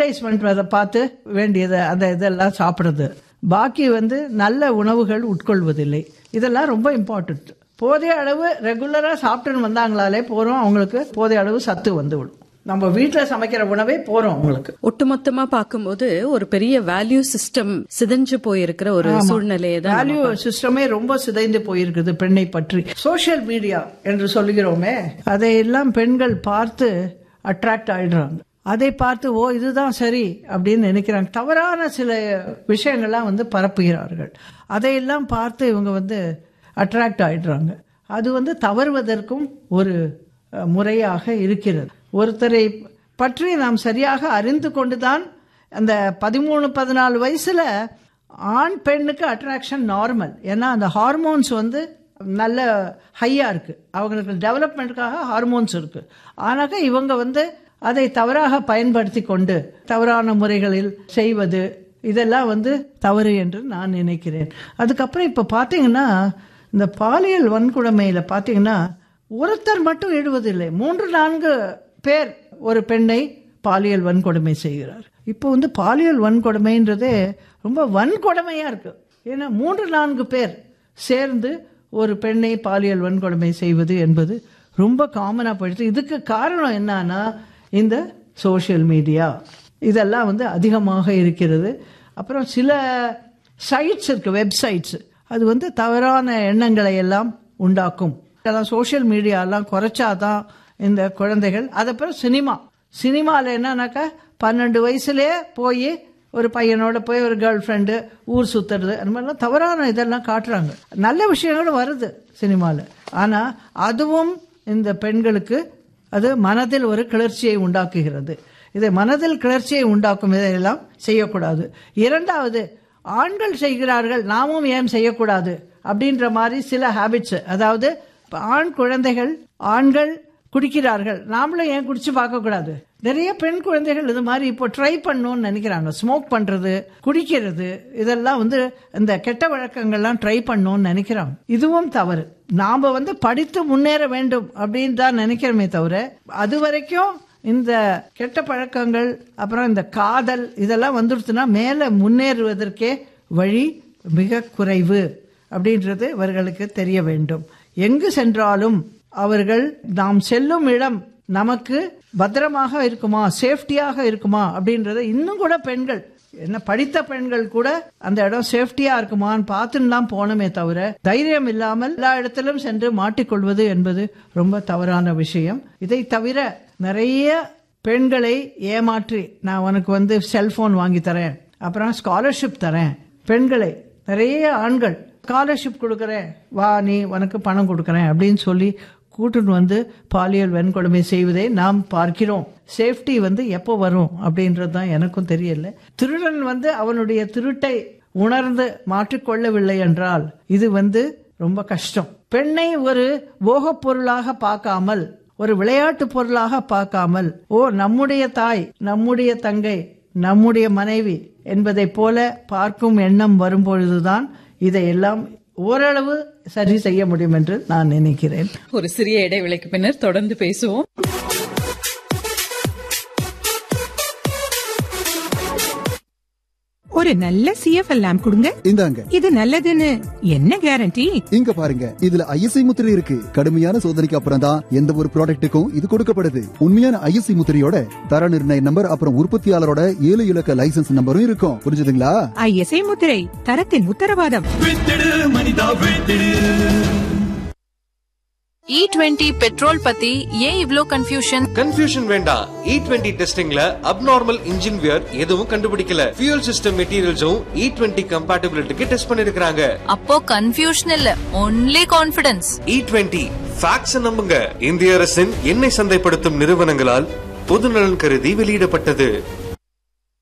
advertisement அதை பார்த்து வேண்டியதை அந்த இதெல்லாம் சாப்பிட்றது பாக்கி வந்து நல்ல உணவுகள் உட்கொள்வதில்லை இதெல்லாம் ரொம்ப இம்பார்ட்டண்ட் போதிய அளவு ரெகுலராக சாப்பிட்டுன்னு வந்தாங்களாலே போகிறோம் அவங்களுக்கு போதிய அளவு சத்து வந்துவிடும் நம்ம வீட்டில் சமைக்கிற உணவே போகிறோம் அவங்களுக்கு ஒட்டுமொத்தமா பார்க்கும்போது ஒரு பெரிய வேல்யூ சிஸ்டம் சிதைஞ்சு போயிருக்கிற ஒரு சூழ்நிலையை தான் வேல்யூ சிஸ்டமே ரொம்ப சிதைந்து போயிருக்குது பெண்ணை பற்றி சோஷியல் மீடியா என்று சொல்லுகிறோமே அதையெல்லாம் பெண்கள் பார்த்து அட்ராக்ட் ஆயிடுறாங்க அதை பார்த்து ஓ இதுதான் சரி அப்படின்னு நினைக்கிறாங்க தவறான சில விஷயங்கள்லாம் வந்து பரப்புகிறார்கள் அதையெல்லாம் பார்த்து இவங்க வந்து அட்ராக்ட் ஆயிடுறாங்க அது வந்து தவறுவதற்கும் ஒரு அஹ், முறையாக இருக்கிறது ஒருத்தரை பற்றி நாம் சரியாக அறிந்து கொண்டுதான் அந்த பதிமூணு பதினாலு வயசுல ஆண் பெண்ணுக்கு அட்ராக்ஷன் நார்மல் ஏன்னா அந்த ஹார்மோன்ஸ் வந்து நல்ல ஹையா இருக்கு அவங்களுக்கு டெவலப்மெண்ட்டுக்காக ஹார்மோன்ஸ் இருக்கு ஆனாக்க இவங்க வந்து அதை தவறாக பயன்படுத்தி கொண்டு தவறான முறைகளில் செய்வது இதெல்லாம் வந்து தவறு என்று நான் நினைக்கிறேன் அதுக்கப்புறம் இப்போ பார்த்தீங்கன்னா இந்த பாலியல் வன்கொடுமையில் பார்த்தீங்கன்னா ஒருத்தர் மட்டும் ஈடுவதில்லை மூன்று நான்கு பேர் ஒரு பெண்ணை பாலியல் வன்கொடுமை செய்கிறார் இப்போ வந்து பாலியல் வன்கொடுமைன்றதே ரொம்ப வன்கொடுமையா இருக்கு ஏன்னா மூன்று நான்கு பேர் சேர்ந்து ஒரு பெண்ணை பாலியல் வன்கொடுமை செய்வது என்பது ரொம்ப காமனாக போயிடுது இதுக்கு காரணம் என்னன்னா இந்த சோஷியல் மீடியா இதெல்லாம் வந்து அதிகமாக இருக்கிறது அப்புறம் சில சைட்ஸ் இருக்கு வெப்சைட்ஸ் அது வந்து தவறான எண்ணங்களை எல்லாம் உண்டாக்கும் அதெல்லாம் சோஷியல் மீடியாலாம் குறைச்சாதான் இந்த குழந்தைகள் அதுக்கப்புறம் சினிமா சினிமாவில் என்னன்னாக்கா பன்னெண்டு வயசுலேயே போய் ஒரு பையனோட போய் ஒரு கேர்ள் ஃப்ரெண்டு ஊர் சுத்துறது அந்த மாதிரிலாம் தவறான இதெல்லாம் காட்டுறாங்க நல்ல விஷயங்களும் வருது சினிமாவில் ஆனால் அதுவும் இந்த பெண்களுக்கு அது மனதில் ஒரு கிளர்ச்சியை உண்டாக்குகிறது இதை மனதில் கிளர்ச்சியை உண்டாக்கும் இதையெல்லாம் செய்யக்கூடாது இரண்டாவது ஆண்கள் செய்கிறார்கள் நாமும் ஏன் செய்யக்கூடாது அப்படின்ற மாதிரி சில ஹேபிட்ஸ் அதாவது இப்ப ஆண் குழந்தைகள் ஆண்கள் குடிக்கிறார்கள் நாமளும் ஏன் குடிச்சு பார்க்கக்கூடாது நிறைய பெண் குழந்தைகள் இது மாதிரி இப்போ ட்ரை பண்ணணும்னு நினைக்கிறாங்க ஸ்மோக் பண்றது குடிக்கிறது இதெல்லாம் வந்து இந்த கெட்ட வழக்கங்கள்லாம் ட்ரை பண்ணணும்னு நினைக்கிறாங்க இதுவும் தவறு நாம வந்து படித்து முன்னேற வேண்டும் அப்படின்னு தான் நினைக்கிறோமே தவிர அது வரைக்கும் இந்த கெட்ட பழக்கங்கள் அப்புறம் இந்த காதல் இதெல்லாம் வந்துடுச்சுன்னா மேலே முன்னேறுவதற்கே வழி மிக குறைவு அப்படின்றது இவர்களுக்கு தெரிய வேண்டும் எங்கு சென்றாலும் அவர்கள் நாம் செல்லும் இடம் நமக்கு பத்திரமாக இருக்குமா சேஃப்டியாக இருக்குமா அப்படின்றத இன்னும் கூட பெண்கள் என்ன படித்த பெண்கள் கூட அந்த இடம் சேஃப்டியா இருக்குமான்னு பார்த்துன்னு தான் போனோமே தவிர தைரியம் இல்லாமல் எல்லா இடத்திலும் சென்று மாட்டிக்கொள்வது என்பது ரொம்ப தவறான விஷயம் இதை தவிர நிறைய பெண்களை ஏமாற்றி நான் உனக்கு வந்து செல்போன் வாங்கி தரேன் அப்புறம் ஸ்காலர்ஷிப் தரேன் பெண்களை நிறைய ஆண்கள் ஸ்காலர்ஷிப் கொடுக்குறேன் வா நீ உனக்கு பணம் கொடுக்குறேன் அப்படின்னு சொல்லி கூட்டுன்னு வந்து பாலியல் வன்கொடுமை செய்வதை நாம் பார்க்கிறோம் சேஃப்டி வந்து எப்போ வரும் அப்படின்றது தான் எனக்கும் தெரியல திருடன் வந்து அவனுடைய திருட்டை உணர்ந்து மாற்றிக்கொள்ளவில்லை என்றால் இது வந்து ரொம்ப கஷ்டம் பெண்ணை ஒரு போகப் பொருளாக பார்க்காமல் ஒரு விளையாட்டு பொருளாக பார்க்காமல் ஓ நம்முடைய தாய் நம்முடைய தங்கை நம்முடைய மனைவி என்பதைப் போல பார்க்கும் எண்ணம் வரும்பொழுதுதான் இதையெல்லாம் ஓரளவு சரி செய்ய முடியும் என்று நான் நினைக்கிறேன் ஒரு சிறிய இடைவேளைக்கு பின்னர் தொடர்ந்து பேசுவோம் ஒரு நல்ல சிஎஃப்எல் லேம்ப் கொடுங்க இந்தாங்க இது நல்லதுன்னு என்ன கேரண்டி இங்க பாருங்க இதுல ஐஎஸ்ஐ முத்திரை இருக்கு கடுமையான சோதனைக்கு அப்புறம் தான் எந்த ஒரு ப்ராடக்ட்டுக்கும் இது கொடுக்கப்படுது உண்மையான ஐஎஸ்ஐ முத்திரையோட தர நிர்ணய நம்பர் அப்புறம் உற்பத்தியாளரோட ஏழு இலக்க லைசென்ஸ் நம்பரும் இருக்கும் புரிஞ்சுதுங்களா ஐஎஸ்ஐ முத்திரை தரத்தின் உத்தரவாதம் இ டுவெண்ட்டி பெட்ரோல் பத்தி ஏன் இவ்ளோ கன்ஃபியூஷன் கன்ஃபியூஷன் வேண்டாம் இ டுவெண்ட்டி டெஸ்டிங்ல அப்நார்மல் இன்ஜின் வியர் எதுவும் கண்டுபிடிக்கல ஃபியூல் சிஸ்டம் மெட்டீரியல்ஸும் இ டுவெண்ட்டி கம்பேட்டபிலிட்டிக்கு டெஸ்ட் பண்ணிருக்காங்க அப்போ கன்ஃபியூஷன் இல்ல only confidence E twenty facts நம்புங்க இந்திய அரசின் எண்ணெய் சந்தைப்படுத்தும் நிறுவனங்களால் பொதுநலன் கருதி வெளியிடப்பட்டது